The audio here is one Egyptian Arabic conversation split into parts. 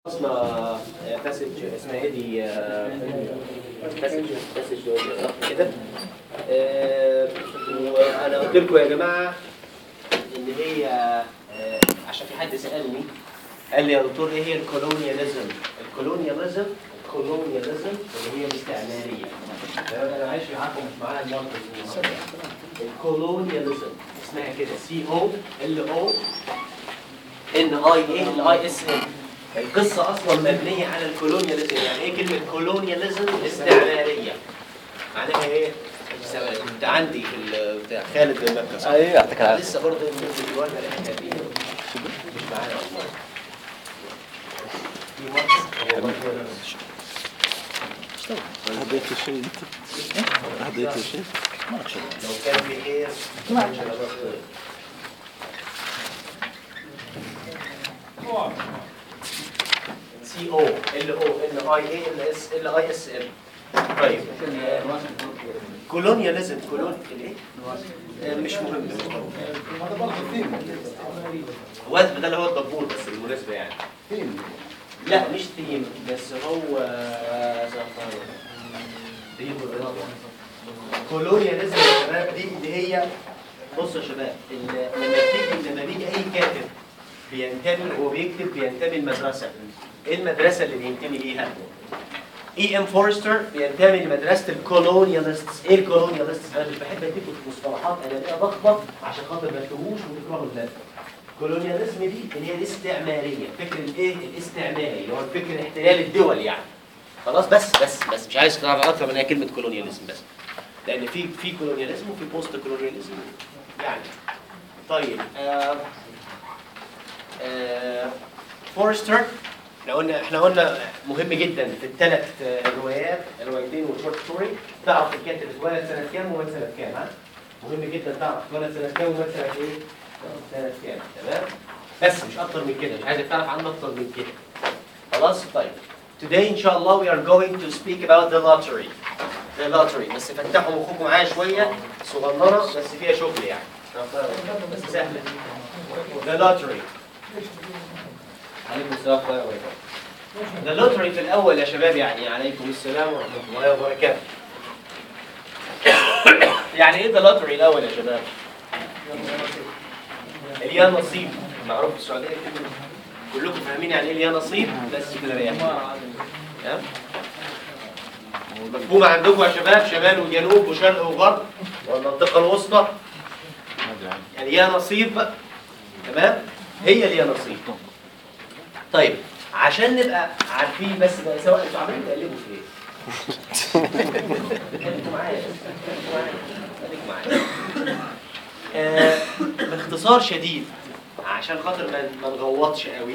خلصنا باسج اسمها ايه دي باسج باسج كده آه، وانا قلت لكم يا جماعه ان هي آه، عشان في حد سالني قال لي يا دكتور ايه هي الكولونياليزم الكولونياليزم الكولونياليزم اللي هي الاستعماريه انا عايش معاكم مش معايا المركز الكولونياليزم اسمها كده سي او ال او ان اي ايه الاي اس ام القصه اصلا مبنيه على الكولونياليزم يعني ايه كلمه كولونياليزم استعماريه معناها ايه سواء كنت عندي في ال- بتاع خالد بن مكه ايوه يعطيك العافيه لسه برضه بننزل جوانا الحكايه دي مش معانا اصلا في وقت هديت الشيء انت هديت الشيء مالك شغل لو كان في خير مش هنبقى خير. سي او ال او ان اي اي ال اس ال اي اس ام طيب كولونياليزم كولون الايه؟ آه، مش مهم وزن ده اللي هو الدبور بس بالمناسبه يعني لا مش ثيم بس هو آه، زعفران. ثيم الرياضه كولونياليزم يا شباب دي اللي هي بصوا يا شباب ال- لما بتيجي لما بيجي اي كاتب بينتمي هو بيكتب بينتمي لمدرسه ايه المدرسه اللي بينتمي ليها؟ اي ام فورستر بينتمي لمدرسه الكولونياليستس ايه الكولونياليستس انا مش بحب اديكم في مصطلحات انانيه ضخمه عشان خاطر ما تتوهوش وتكرهوا البلد الكولونياليزم دي اللي هي الاستعماريه فكر الايه الاستعماري اللي هو الفكر احتلال الدول يعني خلاص بس بس بس مش عايز تعرف اكتر من هي كلمه كولونياليزم بس لان في في كولونياليزم وفي بوست كولونياليزم يعني طيب آه آه فورستر احنا قلنا احنا قلنا مهم جدا في الثلاث روايات الروايتين والشورت ستوري تعرف الكاتب اتولد سنه كام ومات سنه كام ها مهم جدا تعرف اتولد سنه كام ومات سنه ايه سنه كام تمام بس مش اكتر من كده مش عايزك تعرف عنه اكتر من كده خلاص طيب today ان شاء الله we are going to speak about the lottery the lottery بس فتحوا مخكم معايا شويه صغننه بس فيها شغل يعني بس سهله the lottery عليكم السلام ورحمه الله وبركاته ده لوتري في الاول يا شباب يعني عليكم السلام ورحمه الله وبركاته يعني ايه ده لوتري الاول يا شباب اليا نصيب معروف في السعوديه كده. كلكم فاهمين يعني ايه اليا نصيب بس كده ريح تمام؟ مفهوم عندكم يا شباب شمال وجنوب وشرق وغرب والمنطقه الوسطى يعني يا نصيب تمام هي اليا نصيب طيب عشان نبقى عارفين بس بقى سواء انتوا عمالين تقلبوا في ايه؟ خليكوا معايا خليكوا معايا خليكوا معايا آه، باختصار شديد عشان خاطر ما ما نغوطش قوي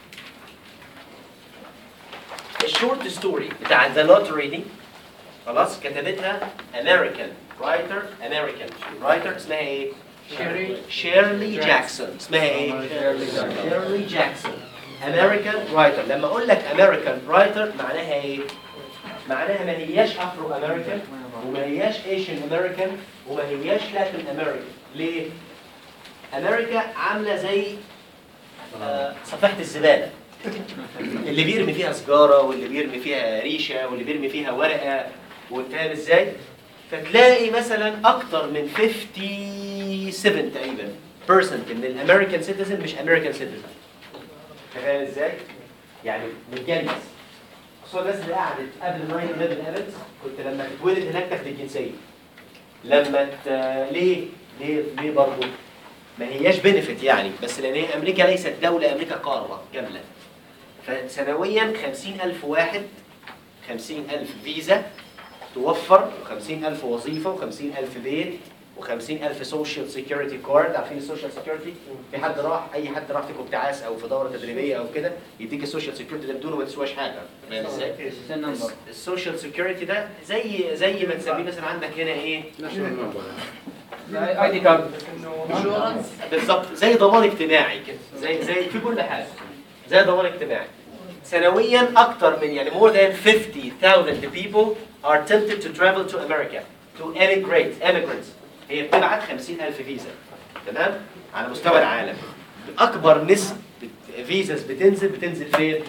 الشورت ستوري بتاع ذا لوتري دي خلاص كتبتها امريكان رايتر امريكان رايتر اسمها ايه؟ شيرلي جاكسون اسمها ايه؟ شيرلي جاكسون امريكان رايتر لما اقول لك امريكان رايتر معناها ايه؟ معناها ما هياش افرو امريكان وما هياش ايشن امريكان وما هياش لاتن امريكان ليه؟ امريكا عامله زي آه، صفيحه الزباله اللي بيرمي فيها سيجاره واللي بيرمي فيها ريشه واللي بيرمي فيها ورقه وفاهم ازاي؟ فتلاقي مثلا اكتر من 57 تقريبا بيرسنت من الامريكان سيتيزن مش امريكان سيتيزن فاهم ازاي؟ يعني متجنس خصوصا الناس اللي قعدت قبل 9 11 ايفنت كنت لما تتولد هناك تاخد الجنسيه لما ت... ليه؟ ليه ليه برضه؟ ما هياش بنفيت يعني بس لان هي امريكا ليست دوله امريكا قاره كامله فسنويا 50000 واحد 50000 فيزا توفر و50000 وظيفه و50000 بيت و50000 سوشيال سيكيورتي كارد عارفين السوشيال سيكيورتي في حد راح اي حد راح فيكم ابتعاث او في دوره تدريبيه او كده يديك السوشيال سيكيورتي ده بدونه ما تسواش حاجه فاهم ازاي؟ السوشيال سيكيورتي ده زي زي ما تسميه مثلا عندك هنا ايه؟ اي دي كارد بالظبط زي ضمان اجتماعي كده زي زي في كل حاجه زي ضمان اجتماعي سنويا اكتر من يعني more than 50,000 people are tempted to travel to America to emigrate immigrants هي بتبعت 50,000 فيزا تمام على مستوى العالم اكبر نسبه فيزاز بتنزل بتنزل فين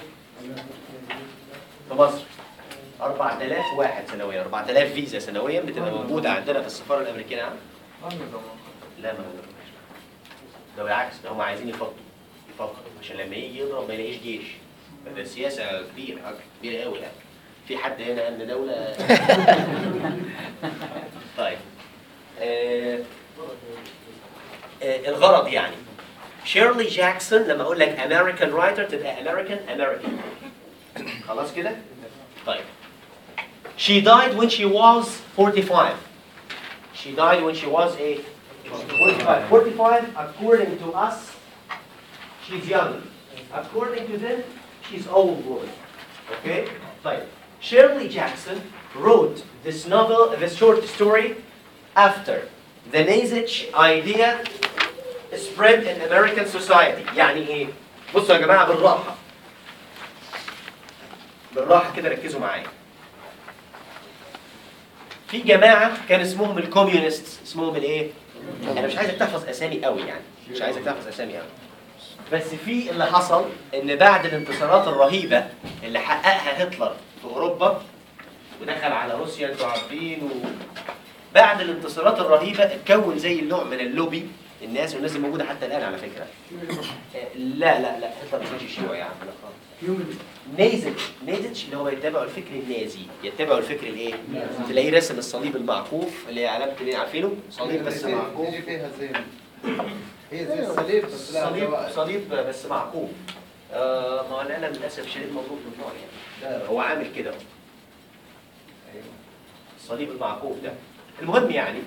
في مصر 4000 واحد سنويا 4000 فيزا سنويا بتبقى موجوده عندنا في السفاره الامريكيه نعم لا ما بنضربهاش ده بالعكس ده هم عايزين يفضوا يفضوا عشان لما يجي يضرب ما يلاقيش جيش ده سياسه كبيره كبيره قوي يعني في حد هنا ان دوله طيب آه آه الغرض يعني شيرلي جاكسون لما اقول لك امريكان رايتر تبقى امريكان امريكان خلاص كده طيب she died when she was 45 she died when she was a 45 45 according to us she's young according to them she's old woman okay طيب Shirley Jackson wrote this novel this short story after the Nazich idea spread in American society يعني ايه بصوا يا جماعه بالراحه بالراحه كده ركزوا معايا في جماعه كان اسمهم الكوميونست اسمهم الايه انا مش عايزك تحفظ اسامي قوي يعني مش عايزك تحفظ اسامي قوي بس في اللي حصل ان بعد الانتصارات الرهيبه اللي حققها هتلر في اوروبا ودخل على روسيا انتوا عارفين و... بعد الانتصارات الرهيبه اتكون زي النوع من اللوبي الناس والناس دي موجوده حتى الان على فكره آه، لا لا لا هتلر ما كانش شيوعي يا عم لا خالص نيزتش نيزتش اللي هو يتبع الفكر النازي يتبع الفكر الايه تلاقيه رسم الصليب المعكوف اللي هي علامه ايه عارفينه صليب بس معكوف يجي فيها زي هي زي الصليب بس لا صليب سواء. صليب بس معكوف آه ما هو القلم للاسف شديد مضروب من النوع يعني لا، هو عامل كده اهو أيوة. الصليب المعكوف ده المهم يعني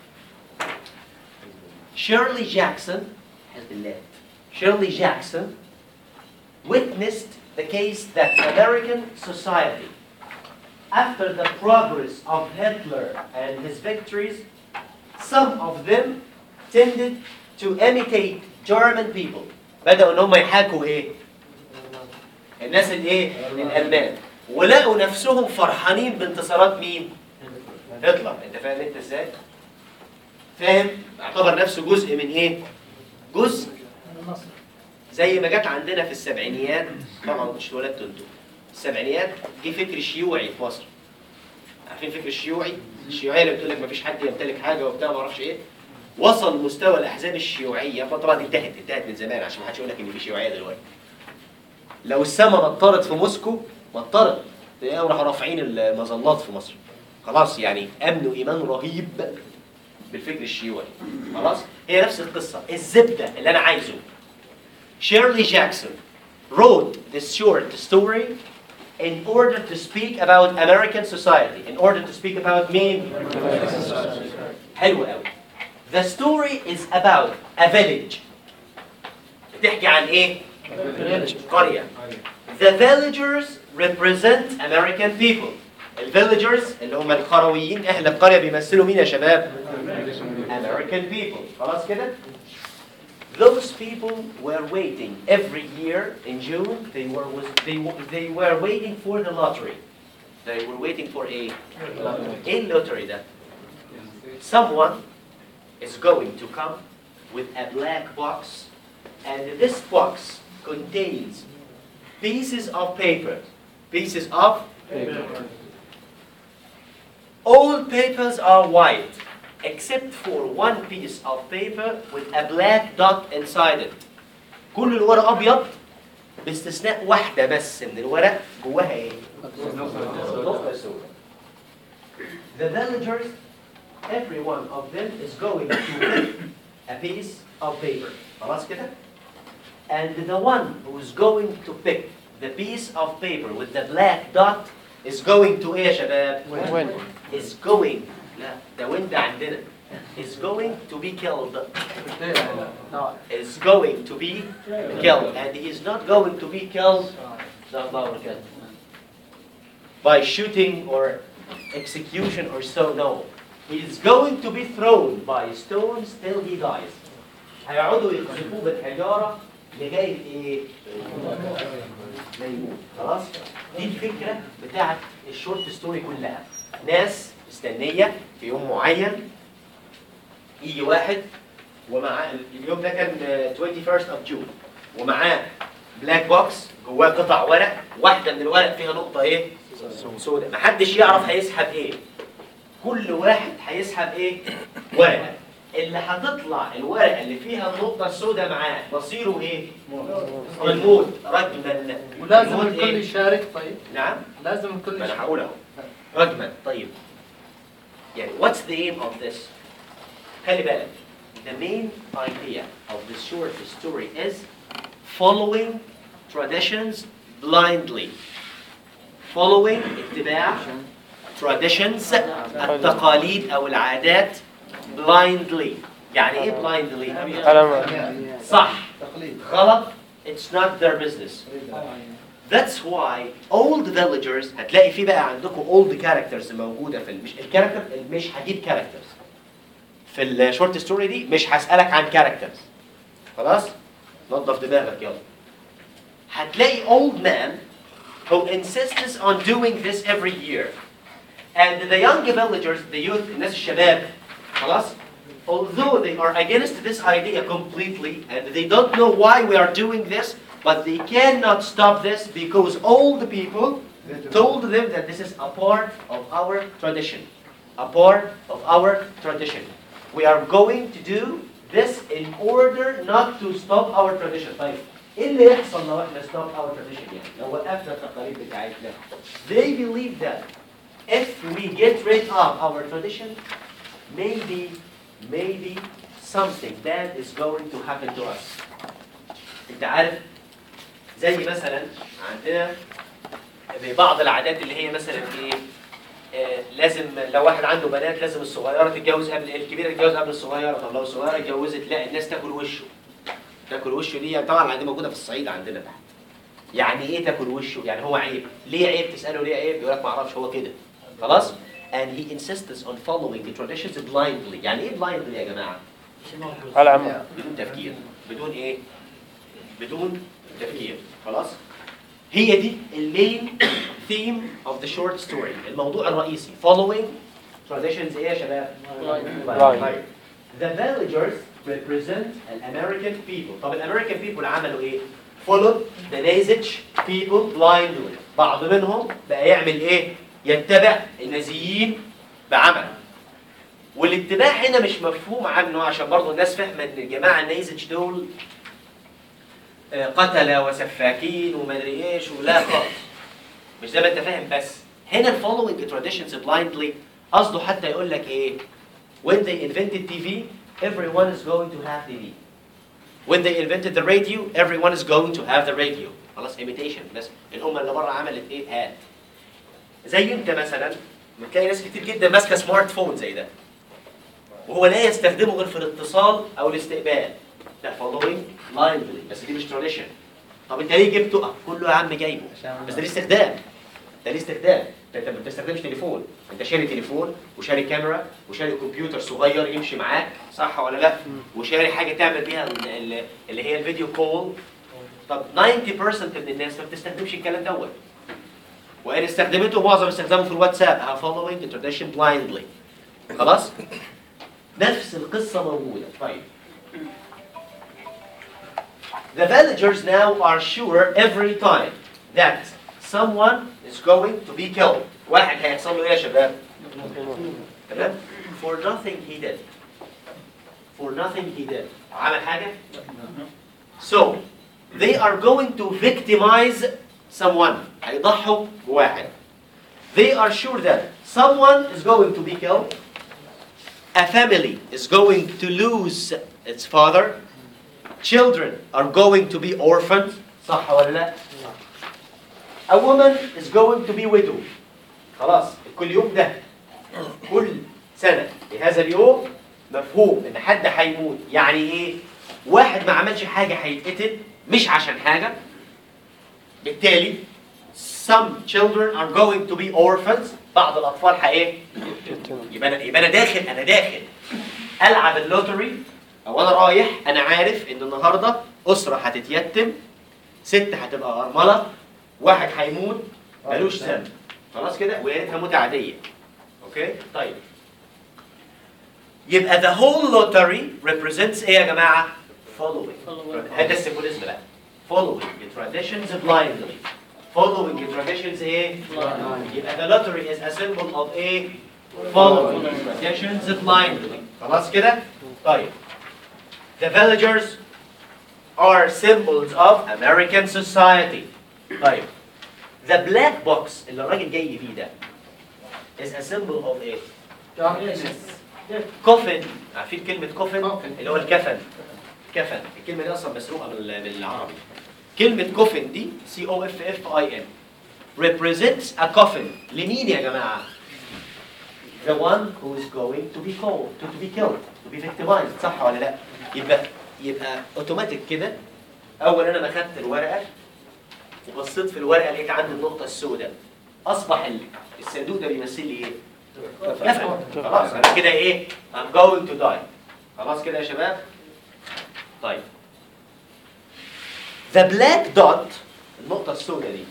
شيرلي جاكسون حزب الله شيرلي جاكسون witnessed the case that American society after the progress of Hitler and his victories some of them tended to imitate German people بدأوا ان هم يحاكوا ايه الناس الايه الالمان ولقوا نفسهم فرحانين بانتصارات مين هتلر انت فاهم انت ازاي فاهم اعتبر نفسه جزء من ايه جزء زي ما جت عندنا في السبعينيات طبعا مش اتولدتوا انتوا السبعينيات جه فكر شيوعي في مصر عارفين فكر الشيوعي الشيوعيه اللي بتقول لك مفيش حد يمتلك حاجه وبتاع ما اعرفش ايه وصل مستوى الاحزاب الشيوعيه طبعا انتهت انتهت من زمان عشان ما حدش يقول لك ان في شيوعيه دلوقتي لو السما مطرت في موسكو مطرت تلاقيهم راحوا رافعين المظلات في مصر خلاص يعني امنوا ايمان رهيب بالفكر الشيوعي خلاص هي نفس القصه الزبده اللي انا عايزه شيرلي جاكسون wrote this short story in order to speak about American society in order to speak about me حلو قوي The story is about a village بتحكي عن ايه؟ قرية The villagers represent American people الفيلجرز اللي هم القرويين اهل القرية بيمثلوا مين يا شباب؟ American people خلاص كده؟ Those people were waiting every year in June. They were was, they w- they were waiting for the lottery. They were waiting for a a lottery that someone is going to come with a black box, and this box contains pieces of paper, pieces of all papers are white, except for one piece of paper with a black dot inside it. كل الورق أبيض باستثناء واحدة بس من الورق جواها إيه؟ نقطة سوداء. The villagers, every one of them is going to pick a piece of paper. خلاص كده؟ And the one who is going to pick the piece of paper with the black dot is going to ايه يا شباب؟ وين؟ is going لا ده وين ده عندنا is going to be killed is going to be killed and he is not going to be killed لا الله أكبر. by shooting or execution or so no he is going to be thrown by stones till he dies هيقعدوا يقذفوه بالحجارة لغاية ايه؟ ما يموت خلاص؟ دي الفكرة بتاعت الشورت ستوري كلها ناس مستنية في يوم معين يجي واحد ومعاه اليوم ده كان آه، 21st of June ومعاه بلاك بوكس جواه قطع ورق واحده من الورق فيها نقطه ايه سوداء محدش يعرف هيسحب ايه كل واحد هيسحب ايه ورقه اللي هتطلع الورقه اللي فيها النقطه السوداء معاه مصيره ايه الموت رجما ولازم الموت الكل إيه؟ يشارك طيب نعم لازم الكل ما انا يشارك هقول اهو رجما طيب يعني what's the aim of this خلي بالك the main idea of this short story is following traditions blindly following اتباع traditions التقاليد او العادات blindly يعني ايه blindly صح تقليد غلط it's not their business That's why old villagers هتلاقي في بقى عندكم old characters موجودة في مش الكاركتر مش هجيب characters في الشورت ستوري دي مش هسألك عن characters خلاص؟ نظف دماغك يلا هتلاقي old man who insists on doing this every year and the young villagers the youth الناس الشباب خلاص although they are against this idea completely and they don't know why we are doing this but they cannot stop this because all the people told them that this is a part of our tradition a part of our tradition we are going to do this in order not to stop our tradition طيب ايه اللي يحصل لو احنا stop our tradition يعني لو وقفنا التقاليد بتاعتنا they believe that if we get rid of our tradition maybe maybe something bad is going to happen to us انت عارف زي مثلا عندنا بعض العادات اللي هي مثلا ايه آه، لازم لو واحد عنده بنات لازم الصغيره تتجوز قبل الكبيره تتجوز قبل الصغيره طب لو الصغيره اتجوزت لا الناس تاكل وشه تاكل وشه دي يعني طبعا دي موجوده في الصعيد عندنا تحت يعني ايه تاكل وشه يعني هو عيب ليه عيب تساله ليه عيب يقول لك ما اعرفش هو كده خلاص and he insists on following the traditions blindly يعني ايه blindly يا جماعه على عمى بدون تفكير بدون ايه بدون تفكير خلاص هي دي المين ثيم اوف ذا شورت ستوري الموضوع الرئيسي following traditions ايه يا شباب Right. The villagers represent an American people طب الامريكان people عملوا ايه followed the Nazic people blindly بعض منهم بقى يعمل ايه يتبع النازيين بعمل والاتباع هنا مش مفهوم عنه عشان برضه الناس فاهمه ان الجماعه النيزج دول آه، قتله وسفاكين وما ادري ايش ولا خالص مش زي ما انت فاهم بس هنا following traditions blindly قصده حتى يقول لك ايه when they invented TV everyone is going to have TV when they invented the radio everyone is going to have the radio خلاص imitation بس الامه اللي بره عملت ايه هات زي انت مثلا بتلاقي ناس كتير جدا ماسكه سمارت فون زي ده وهو لا يستخدمه غير في الاتصال او الاستقبال ده following blindly بس دي مش tradition طب انت ليه جبته؟ آه، كله يا عم جايبه بس ده ليه استخدام ده ليه استخدام انت ما بتستخدمش تليفون انت شاري تليفون وشاري كاميرا وشاري كمبيوتر صغير يمشي معاك صح ولا لا وشاري حاجه تعمل بيها ال- ال- اللي هي الفيديو كول طب 90% من الناس ما بتستخدمش الكلام دوت وان استخدمته معظم استخدامه في الواتساب ها following the tradition blindly خلاص نفس القصه موجوده طيب The villagers now are sure every time that someone is going to be killed. واحد هيحصل له ايه يا شباب؟ تمام؟ For nothing he did. For nothing he did. عمل حاجة؟ So, they are going to victimize someone. هيضحوا بواحد. They are sure that someone is going to be killed. A family is going to lose its father. Children are going to be orphaned. صح ولا لا؟ A woman is going to be widow. خلاص كل يوم ده كل سنة في هذا اليوم مفهوم ان حد هيموت يعني ايه؟ واحد ما عملش حاجة هيتقتل مش عشان حاجة بالتالي some children are going to be orphans بعض الأطفال هايه؟ يبقى أنا يبقى أنا داخل أنا داخل ألعب اللوتري أو أنا رايح أنا عارف إن النهاردة أسرة هتتيتم ست هتبقى أرملة واحد هيموت ملوش ذنب خلاص كده ويا ريتها موتة عادية أوكي؟ طيب يبقى the whole lottery represents إيه يا جماعة؟ following Following. هذا السيمبوليزم بقى following the traditions blindly following the traditions ايه يبقى the lottery is a symbol of a following the traditions blindly خلاص كده طيب the villagers are symbols of American society طيب the black box اللي الراجل جاي فيه ده is a symbol of ايه كوفن عارفين كلمة كوفن Coffin. اللي هو الكفن كفن الكلمة دي أصلا مسروقة من ال- من العربي كلمة كوفن دي سي او اف اف اي ان represents a coffin لمين يا جماعة؟ the one who is going to be called to, to be killed to be victimized صح ولا لا؟ يبقى يبقى اوتوماتيك كده أول أنا ما خدت الورقة وبصيت في الورقة لقيت عندي النقطة السوداء أصبح ال- الصندوق ده بيمثل لي إيه؟ كفن خلاص انا كده ايه I'm going to die خلاص كده يا شباب طيب the black dot النقطة السوداء دي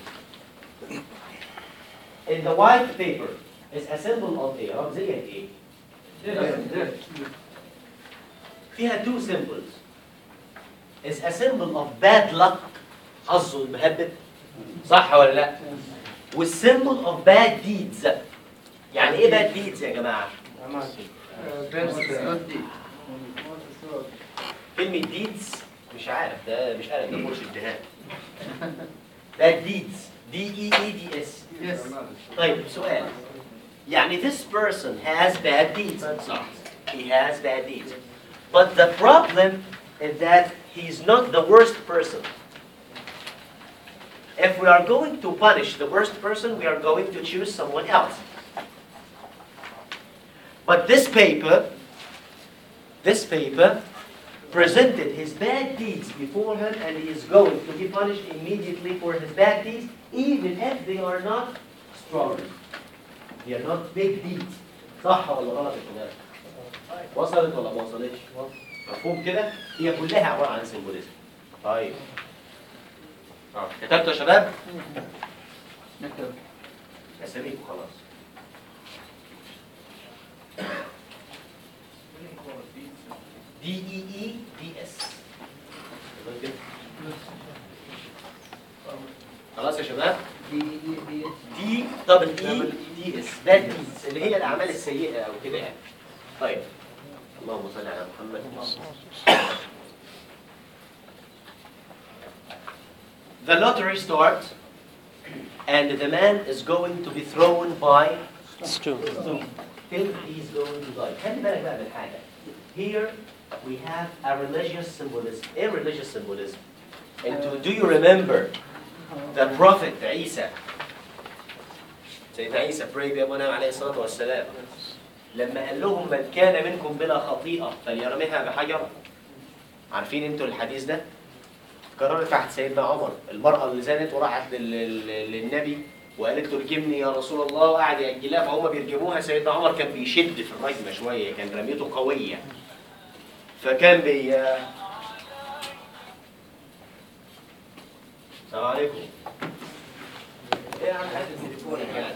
in the white paper is a symbol of ايه رمزية ايه فيها two symbols is a symbol of bad luck حظه المهبب صح ولا لا والsymbol of bad deeds يعني ايه bad deeds يا جماعه كلمة deeds مش عارف ده مش عارف ده مرشد دهان bad deeds D E E D S طيب سؤال يعني this person has bad deeds صح he has bad deeds but the problem is that he's not the worst person if we are going to punish the worst person we are going to choose someone else but this paper this paper presented his bad deeds before him and he is going to be punished immediately for his bad deeds even if they are not strong they are not big deeds صح ولا غلط يا شباب وصلت ولا ما وصلتش مفهوم كده هي كلها عباره عن سيمبوليزم طيب اه كتبتوا يا شباب اساميكم خلاص دي اي اي دي اس خلاص يا شباب دي دبل اي دي اس باد ديز اللي هي الاعمال السيئه او كده يعني طيب اللهم صل على محمد The lottery starts and the man is going to be thrown by Stone. till he's going to die. خلي بالك بقى من حاجة. Here we have a religious symbolism. A religious symbolism. And to, do you remember the prophet عيسى سيدنا عيسى pray be upon him عليه الصلاة والسلام لما قال لهم من كان منكم بلا خطيئة فليرميها بحجر عارفين انتوا الحديث ده؟ قررت تحت سيدنا عمر المرأة اللي زنت وراحت لل- لل- للنبي وقالت له ارجمني يا رسول الله وقعد يأجلها فهم بيرجموها سيدنا عمر كان بيشد في الرجمة شوية كان رميته قوية فكان بي السلام عليكم ايه يا عم هات تليفونك يعني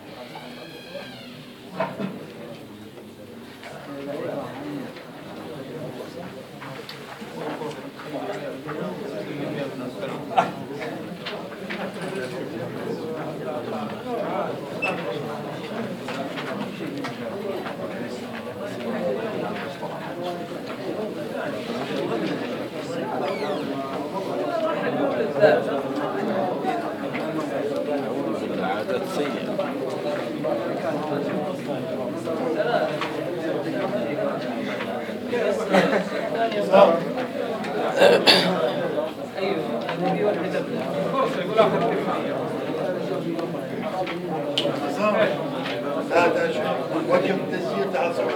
العادات سيئة هذا شو وجه التسجيل تعال صور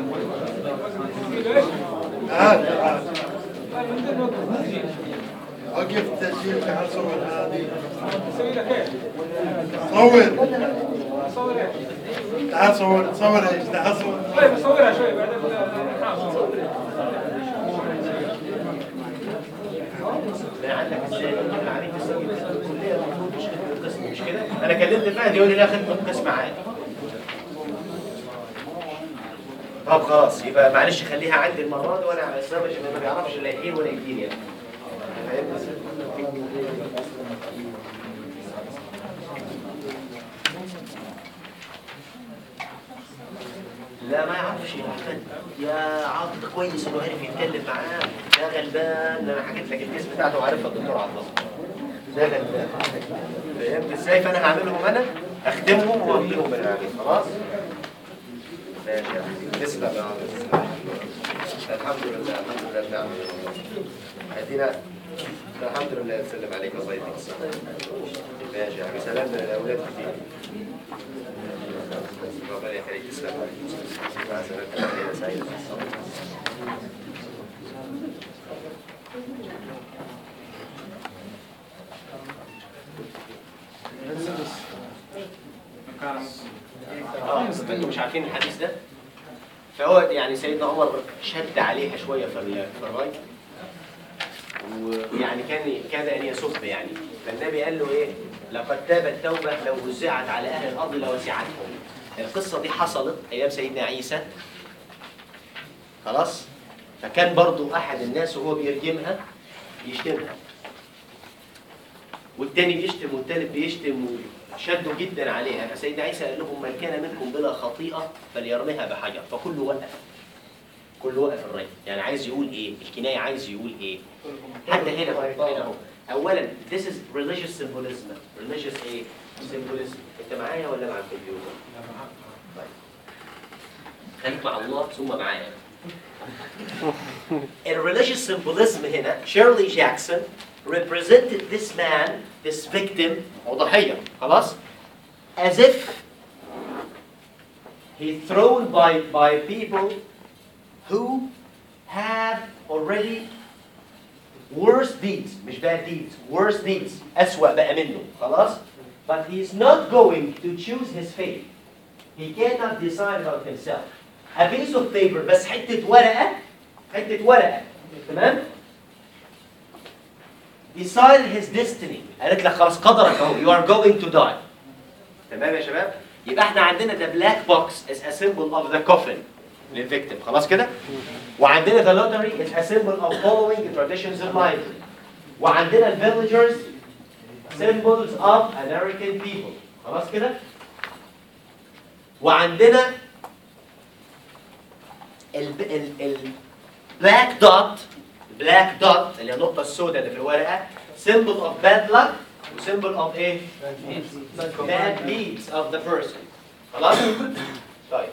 هذا تعال وقف التسجيل تعال صور هذه صور تعال صور صور ايش تعال صور طيب صورها شوي بعدين نحاول ما عندك ازاي تقول عليك تسجيل الكليه المفروض مش خدمه القسم مش كده؟ انا كلمت فهد يقول لي لا خدمه القسم عادي. طب خلاص يبقى معلش خليها عندي المره دي وانا على السبب عشان ما بيعرفش لا يحيل ولا يدير يعني. فاهم؟ لا ما يعرفش يا احمد يا عبد ده كويس انه عرف يتكلم معاه ده غلبان انا حكيت لك الكيس بتاعته وعارفها الدكتور عبد الله ده غلبان فهمت ازاي فانا هعملهم انا اخدمهم واخدمهم من عليه خلاص ماشي يا أحمد. تسلم يا عم الحمد لله الحمد لله بنعم ادينا الحمد لله سلم عليك الله يديك الصحة ماشي يا حبيبي سلام للاولاد كتير ربنا يخليك تسلم مع السلامة يا سعيد اه بس انتوا مش عارفين الحديث ده فهو يعني سيدنا عمر شد عليها شويه في ال- في الراي ويعني كان كاد ان يسب يعني فالنبي قال له ايه لقد تابت توبه لو وزعت على اهل الارض لوسعتهم القصه دي حصلت ايام سيدنا عيسى خلاص فكان برضو احد الناس وهو بيرجمها يشتمها والتاني بيشتم والتالت بيشتم وشدوا جدا عليها فسيدنا عيسى قال لهم من كان منكم بلا خطيئه فليرميها بحجر فكله وقف كله وقف الري يعني عايز يقول ايه الكنايه عايز يقول ايه حتى هنا هنا اهو اولا this is religious symbolism religious ايه symbolism انت معايا ولا مع الكمبيوتر طيب خليك مع الله ثم معايا الريليجيوس symbolism هنا شيرلي جاكسون represented this man this victim او ضحيه خلاص as if he thrown by by people who have already worse deeds مش bad deeds worse deeds أسوأ بقى منه خلاص but he's not going to choose his fate he cannot decide about himself a piece of paper بس حتة ورقة حتة ورقة تمام decide his destiny قالت لك خلاص قدرك اهو you are going to die تمام يا شباب يبقى احنا عندنا the black box is a symbol of the coffin للفيكتيم خلاص كده وعندنا the lottery is a symbol of following the traditions of life وعندنا ال villagers symbols of American people خلاص كده وعندنا ال ال ال black dot black dot اللي هي النقطة السوداء اللي في الورقة symbol of bad luck و symbol of ايه؟ bad deeds of the person خلاص؟ طيب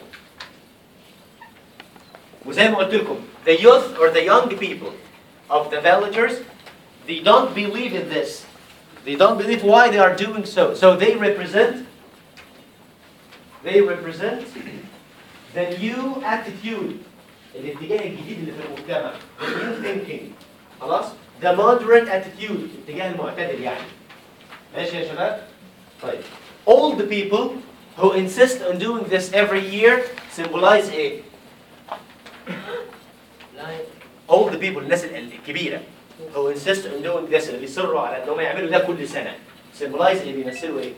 وزي ما قلت لكم the youth or the young people of the villagers they don't believe in this they don't believe why they are doing so so they represent they represent the new attitude الاتجاه الجديد اللي في المجتمع the new thinking خلاص the moderate attitude الاتجاه المعتدل يعني ماشي يا شباب طيب all the people who insist on doing this every year symbolize ايه all the people الناس ال- الكبيرة who insist on doing this اللي بيصروا على انهم يعملوا ده كل سنة symbolize اللي بيمثلوا ايه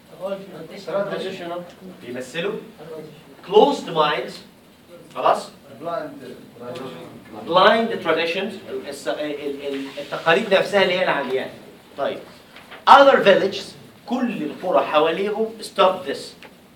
بيمثلوا closed minds خلاص blind traditions الس- ال- ال- التقاليد نفسها اللي هي العمياء طيب other villages كل القرى حواليهم stop this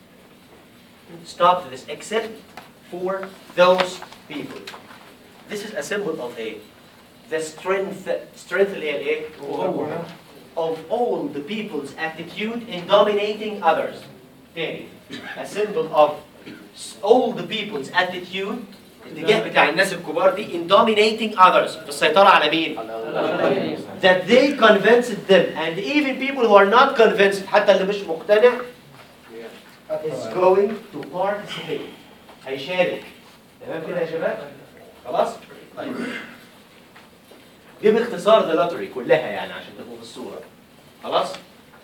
stop this except for those people this is a symbol of a the strength strength اللي هي الايه of all the people's attitude in dominating others تاني a symbol of all the people's attitude الاتجاه بتاع الناس الكبار دي in dominating others في السيطرة على مين؟ that they convinced them and even people who are not convinced حتى اللي مش مقتنع is going to participate هيشارك تمام كده يا شباب؟ خلاص؟ طيب دي باختصار ذا لوتري كلها يعني عشان تبقوا في الصورة خلاص؟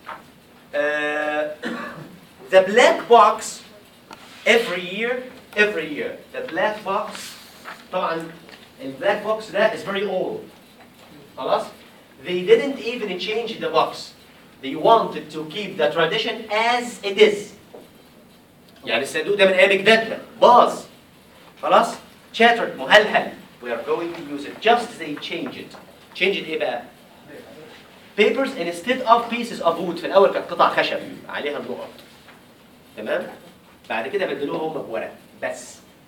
آه the black box every year every year the black box طبعا البلاك box ده is very old خلاص they didn't even change the box they wanted to keep the tradition as it is يعني الصندوق ده من ايام جدادنا باظ خلاص shattered مهلهل we are going to use it just they change it change it ايه بقى papers instead of pieces of wood في الاول كانت قطع خشب عليها النقط تمام بعد كده بدلوها هم بورق بس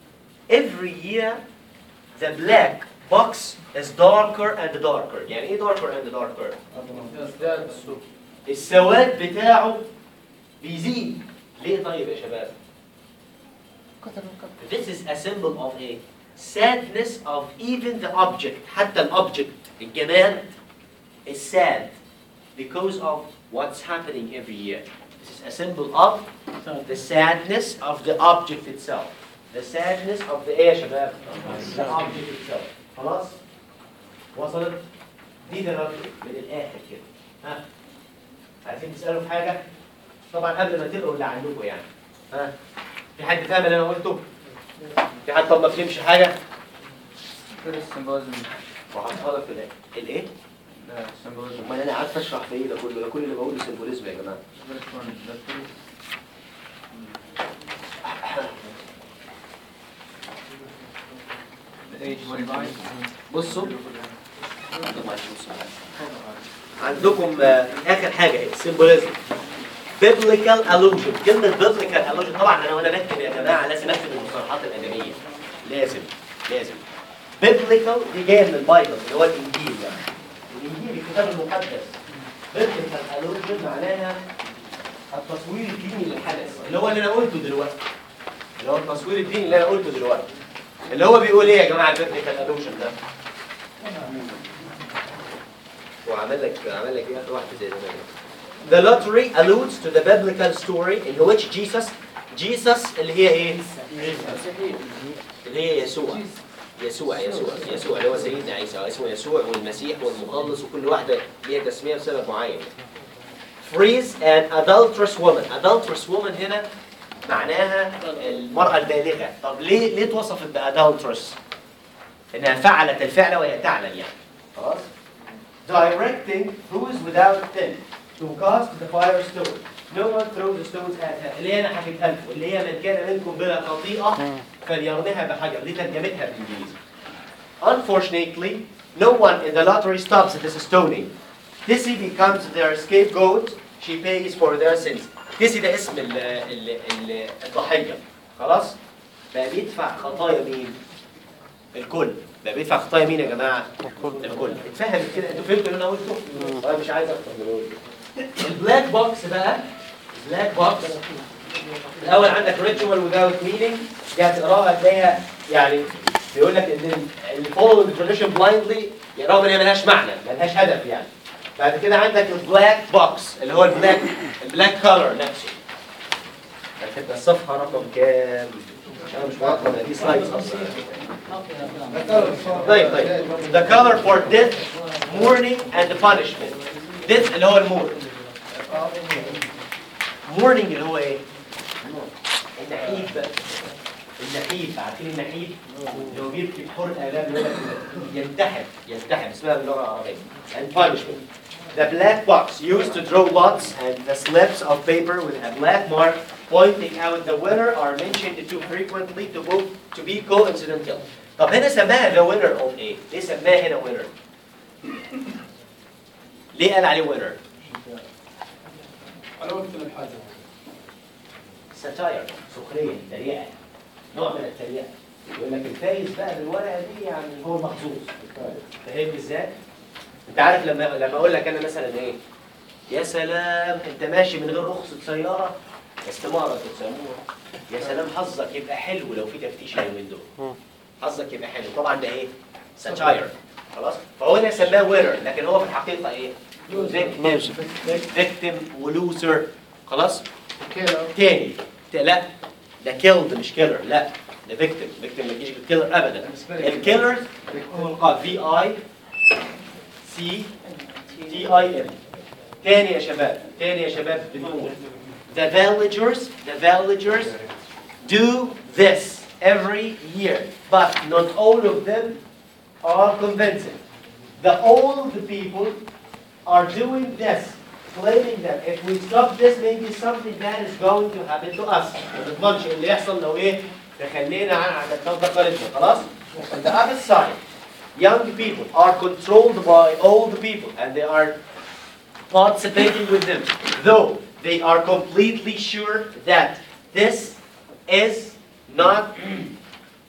every year the black box is darker and darker يعني ايه darker and darker السواد بتاعه بيزيد ليه طيب يا شباب This is a symbol of a sadness of even the object حتى الأوبجكت الجماد is sad because of what's happening every year. This is a symbol of the sadness of the object itself. The sadness of the ايه يا شباب؟ The object itself. خلاص؟ وصلت؟ دي درجة من الآخر كده. ها؟ عايزين تسألوا في حاجة؟ طبعا قبل ما تقروا اللي عندكم يعني. ها؟ في حد فاهم اللي أنا قلته؟ في حد طب ما فهمش حاجة؟ وهحطها لك في الآخر. الإيه؟ امال انا عارف اشرح في ايه ده كله ده كل اللي بقوله سيمبوليزم يا جماعه بصوا عندكم آه، اخر حاجه ايه سيمبوليزم biblical allusion كلمه biblical allusion طبعا انا وانا بكتب يا جماعه لازم اكتب المصطلحات الادبيه لازم لازم biblical دي جايه من البايبل اللي هو الانجيل يعني الانجيل الكتاب المقدس biblical allusion معناها التصوير الديني للحدث اللي هو اللي انا قلته دلوقتي اللي هو التصوير الديني اللي انا قلته دلوقتي اللي هو بيقول ايه يا جماعه البيبليكال allusion ده وعمل لك عمل لك ايه اخر واحد زي ده The lottery alludes to the biblical story in which Jesus Jesus اللي هي ايه؟ اللي هي يسوع يسوع يسوع يسوع اللي هو سيدنا عيسى أو اسمه يسوع والمسيح والمخلص وكل واحدة ليها تسمية بسبب معين. Frees an adulterous woman. Adulterous woman هنا معناها المرأة البالغة. طب ليه ليه اتوصفت بادulterous؟ إنها فعلت الفعل وهي تعلم يعني. خلاص؟ Directing who is without sin to cast the fire stone. No one throws the stones at her. اللي هي انا حكيتها لكم اللي هي من كان منكم بلا خطيئة فليرميها بحجر دي ترجمتها بالانجليزي. Unfortunately, no one in the lottery stops at this stoning. Tissy becomes their scapegoat. She pays for their sins. Tissy ده اسم ال ال ال الضحية. خلاص؟ بقى بيدفع خطايا مين؟ الكل. بقى بيدفع خطايا مين يا جماعة؟ الكل. اتفهم كده انتوا فهمتوا اللي انا قلته؟ انا مش عايز اكتر من اللي قلته. البلاك بوكس بقى بلاك بوكس الاول عندك ritual without meaning دي هتقراها هتلاقيها يعني بيقول لك ان اللي follow the tradition blindly يقراها ان هي ملهاش معنى ملهاش هدف يعني بعد كده عندك البلاك بوكس اللي هو البلاك البلاك كولر نفسه هتبقى الصفحه رقم كام؟ انا مش معقد دي سلايدز اصلا طيب طيب the color for death mourning and punishment death اللي هو الموت mourning اللي هو ايه؟ النحيف بقى النحيف عارفين النحيف اللي هو بيبكي بحرقه ده بيقول لك ينتحر ينتحر اسمها باللغه العربيه and punishment The black box used to draw lots and the slips of paper with a black mark pointing out the winner are mentioned too frequently to, go, to be coincidental. طب هنا سماها the winner of ايه؟ ليه سماها هنا winner؟ ليه قال عليه winner؟ على وقت الحاجة ساتاير سخرية تريقة نوع من التريقة يقول لك الفايز بقى بالورقة دي يعني هو المحظوظ فاهمني ازاي؟ انت عارف لما لما اقول لك انا مثلا ايه؟ يا سلام انت ماشي من غير رخصة سيارة استمارة بتسموها يا سلام حظك يبقى حلو لو في تفتيش اليومين دول حظك يبقى حلو طبعا ده ايه؟ ساتاير خلاص؟ فهو هنا سماه وينر لكن هو في الحقيقة ايه؟ فيكتيم ولوزر خلاص؟ تاني ت- لا ده كيلد مش كيلر لا ده فيكتيم فيكتيم ما تجيش بالكيلر ابدا الكيلر في اي سي تي اي ام تاني يا شباب تاني يا شباب بنقول the villagers the villagers do this every year but not all of them are convincing the old people are doing this claiming that if we stop this maybe something bad is going to happen to us ما تضمنش اللي يحصل لو ايه تخلينا عن عاداتنا وتقاليدنا خلاص on the other side young people are controlled by old people and they are participating with them though they are completely sure that this is not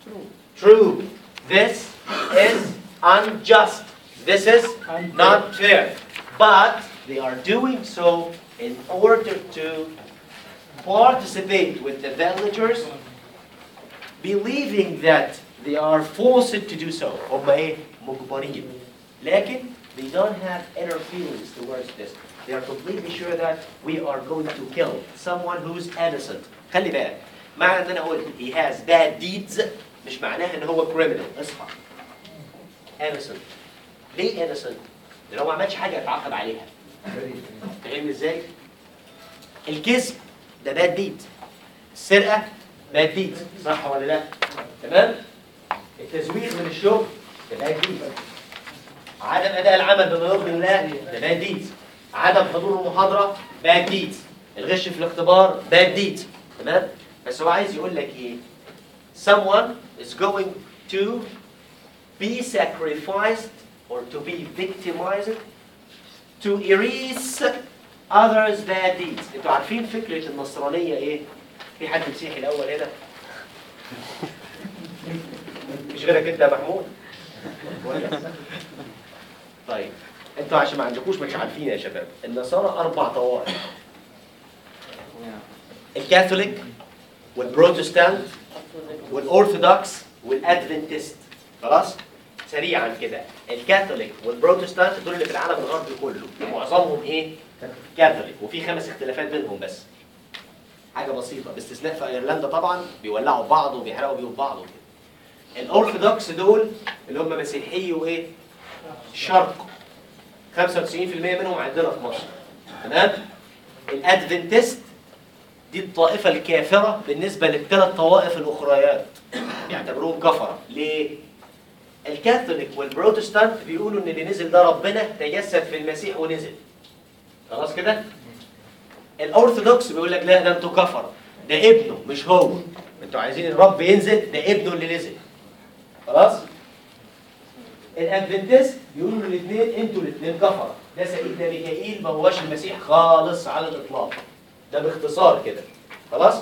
True. This is unjust. This is not fair. But they are doing so in order to participate with the villagers, believing that they are forced to do so. هم ايه؟ مجبرين. لكن they don't have inner feelings towards this. They are completely sure that we are going to kill someone who's innocent. خلي بالك. معنى ان انا قلت he has bad deeds مش معناها ان هو criminal. اصحى. innocent. ليه innocent؟ لان هو ما عملش حاجه يتعاقب عليها. فاهمني ازاي؟ الكذب ده باد ديد السرقه باد ديد صح ولا لا؟ تمام؟ التزوير من الشغل ده باد ديد عدم اداء العمل بما يرضي الله ده باد ديد عدم حضور المحاضره باد ديد الغش في الاختبار باد ديد تمام؟ بس هو عايز يقول لك ايه؟ someone is going to be sacrificed or to be victimized to erase others bad deeds انتوا عارفين فكرة النصرانية ايه؟ في حد مسيحي الأول هنا؟ مش غيرك انت يا محمود؟ كويس. طيب انتوا عشان ما عندكوش مش عارفين يا شباب النصارى أربع طوائف الكاثوليك والبروتستانت والأرثوذكس والأدفنتست خلاص؟ سريعا كده الكاثوليك والبروتستانت دول اللي في العالم الغربي كله معظمهم ايه؟ كاثوليك وفي خمس اختلافات بينهم بس حاجه بسيطه باستثناء في ايرلندا طبعا بيولعوا بعض وبيحرقوا بيوت بعض وكده الاورثودوكس دول اللي هم مسيحي وايه؟ شرق 95% منهم عندنا في مصر تمام؟ الادفنتست دي الطائفه الكافره بالنسبه للثلاث طوائف الاخريات يعتبروهم كفره ليه؟ الكاثوليك والبروتستانت بيقولوا ان اللي نزل ده ربنا تجسد في المسيح ونزل خلاص كده الارثوذكس بيقول لك لا ده انتوا كفر ده ابنه مش هو انتوا عايزين الرب ينزل ده ابنه اللي نزل خلاص الادفنتست بيقولوا الاثنين انتوا الاثنين كفره ده سيدنا ميكائيل ما هواش المسيح خالص على الاطلاق ده باختصار كده خلاص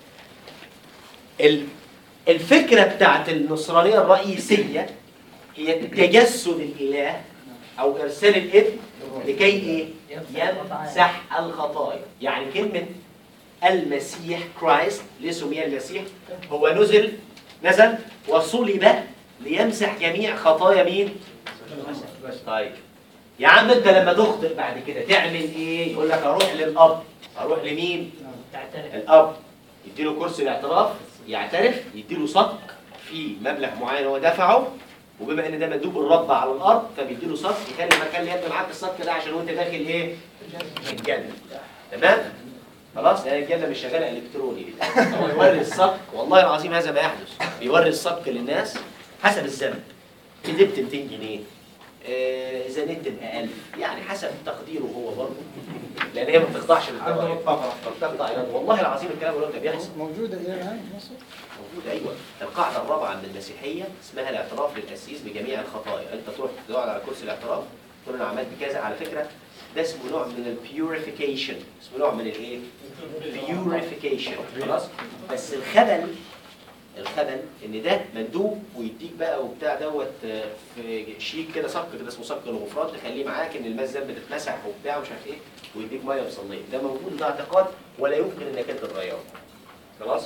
ال- الفكره بتاعت النصرانيه الرئيسيه هي تجسد الاله او ارسال الابن لكي ايه؟ يمسح الخطايا يعني كلمه المسيح كرايست ليه سمي المسيح هو نزل نزل وصلب ليمسح جميع خطايا مين طيب يا عم انت لما تخطئ بعد كده تعمل ايه يقول لك اروح للاب اروح لمين الاب يديله كرسي الاعتراف يعترف يديله صك في مبلغ معين هو دفعه وبما ان ده مندوب الرب على الارض فبيديله صك يخلي المكان اللي يبقى معاك الصك ده عشان وانت داخل ايه؟ الجنه تمام؟ خلاص لان الجنه مش شغاله الكتروني هو يوري الصك والله العظيم هذا ما يحدث بيوري الصك للناس حسب الذنب كدبت 200 جنيه آه، اذا ندم اقل يعني حسب تقديره هو برضه لان هي ما بتخضعش للضرائب بتخضع إلى- والله العظيم الكلام اللي هو ده بيحصل موجودة إلى الآن في مصر؟ موجود ايوه القاعده الرابعه من المسيحيه اسمها الاعتراف للقسيس بجميع الخطايا انت تروح تقعد على كرسي الاعتراف تقول انا عملت كذا على فكره ده اسمه نوع من البيوريفيكيشن اسمه نوع من الايه بيوريفيكيشن خلاص بس الخبل الخبل ان ده مندوب ويديك بقى وبتاع دوت آه، في شيك كده صك كده اسمه صك الغفران تخليه معاك ان الماء الذنب تتمسح وبتاع ومش عارف ايه ويديك ميه مصليه ده موجود ده اعتقاد ولا يمكن انك انت تغيره خلاص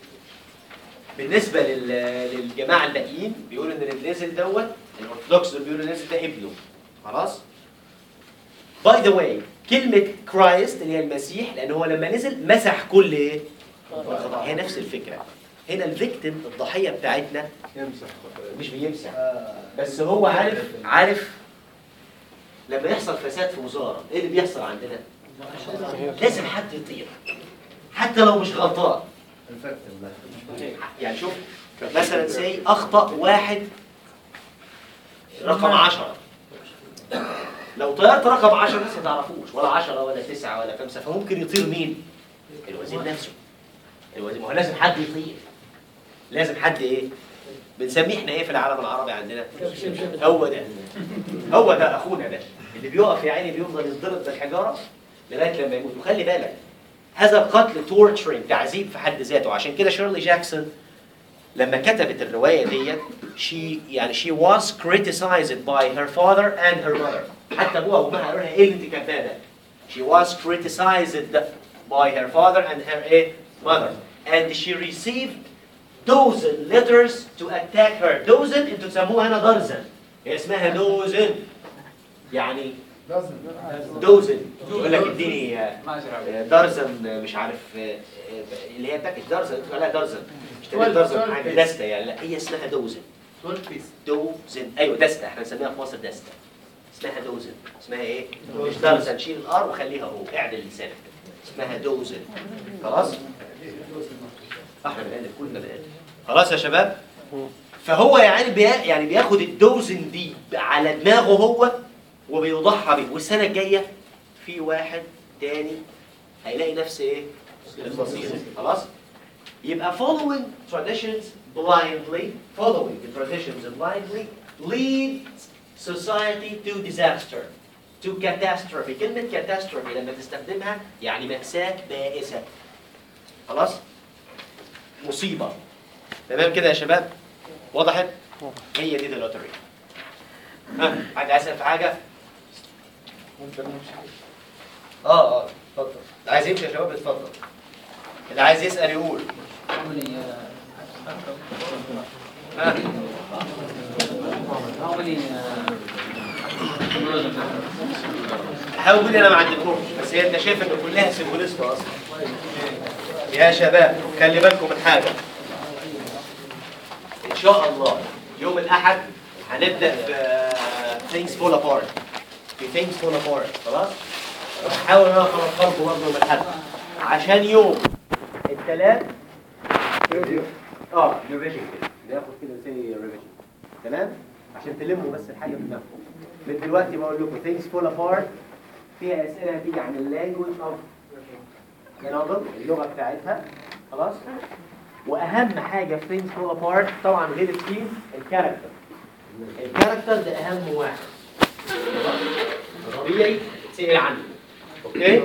بالنسبه لل... للجماعه الباقيين بيقولوا ان اللي نزل دوت الارثوذكس دول بيقولوا اللي نزل ده ابنه خلاص باي ذا واي كلمه كرايست اللي هي المسيح لان هو لما نزل مسح كل ايه؟ الخطايا. هي نفس الفكره هنا الفيكتيم الضحيه بتاعتنا يمسح مش بيمسح بس هو عارف عارف لما يحصل فساد في وزاره ايه اللي بيحصل عندنا؟ لازم حد يطير حتى لو مش غلطان يعني شوف مثلا سي اخطا واحد رقم 10 لو طيرت رقم 10 الناس ما تعرفوش ولا 10 ولا 9 ولا 5 فممكن يطير مين؟ الوزير نفسه الوزير ما هو لازم حد يطير لازم حد ايه؟ بنسميه احنا ايه في العالم العربي عندنا؟ هو ده هو ده اخونا ده اللي بيقف يا عيني بيفضل يتضرب بالحجاره لغايه لما يموت وخلي بالك هذا القتل تورتشرنج تعذيب في حد ذاته عشان كده شيرلي جاكسون لما كتبت الروايه ديت she يعني she was criticized by her father and her mother حتى ابوها وامها قالوا لها ايه اللي انت كاتباه ده she was criticized by her father and her eh, mother and she received dozen letters to attack her dozen انتوا تسموها هنا درزن هي اسمها دوزن يعني دوزن يقول لك اديني آه، آه، درزن آه، مش عارف آه، آه، اللي هي بتاكل درزن لا درزن مش تقول درزن حاجه دستة يعني لا هي اسمها دوزن 12 بيس دوزن ايوه دستة احنا بنسميها في مصر دستة اسمها دوزن اسمها ايه؟ مش درزن شيل الار وخليها هو اعدل لسانك اسمها دوزن خلاص؟ احنا بنقلب كلنا بنقلب خلاص يا شباب؟ فهو يعني بيا يعني بياخد الدوزن دي على دماغه هو وبيضحى بيه والسنه الجايه في واحد تاني هيلاقي نفس ايه؟ المصير خلاص؟ يبقى following traditions blindly following the traditions blindly leads society to disaster to catastrophe كلمة catastrophe لما تستخدمها يعني مأساة بائسة خلاص؟ مصيبة تمام كده يا شباب؟ وضحت؟ هي دي اللوتري ها حد عايز يسأل في حاجة؟ اه اه اتفضل اللي عايز يمشي يا شباب اتفضل اللي عايز يسأل يقول ها حاول انا ما عندكمش بس هي انت شايف ان كلها سيمبوليست اصلا يا شباب خلي بالكم من حاجه ان شاء الله يوم الاحد هنبدا في things fall apart في things fall apart خلاص هحاول انا اخلص لكم برضه يوم الاحد عشان يوم الثلاث اه ريفيجن كده ناخد كده زي ريفيجن تمام عشان تلموا بس الحاجه في دماغكم من دلوقتي بقول لكم things fall apart فيها اسئله هتيجي عن اللانجوج اوف مناظر اللغه بتاعتها خلاص واهم حاجه في things fall apart طبعا غير التيم الكاركتر الكاركتر ده اهم واحد طبيعي تسال عنه اوكي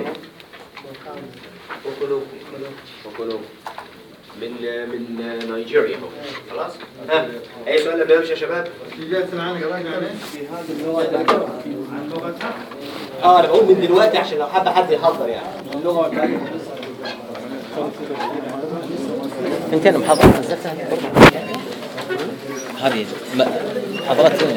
اوكولو اوكولو من من نيجيريا هو خلاص ها اي سؤال قبل ما امشي يا شباب في جاي سمعنا كمان يعني اه انا بقول من دلوقتي عشان لو حب حد يحضر يعني انت انا محاضرة نزلتها هذه محاضرات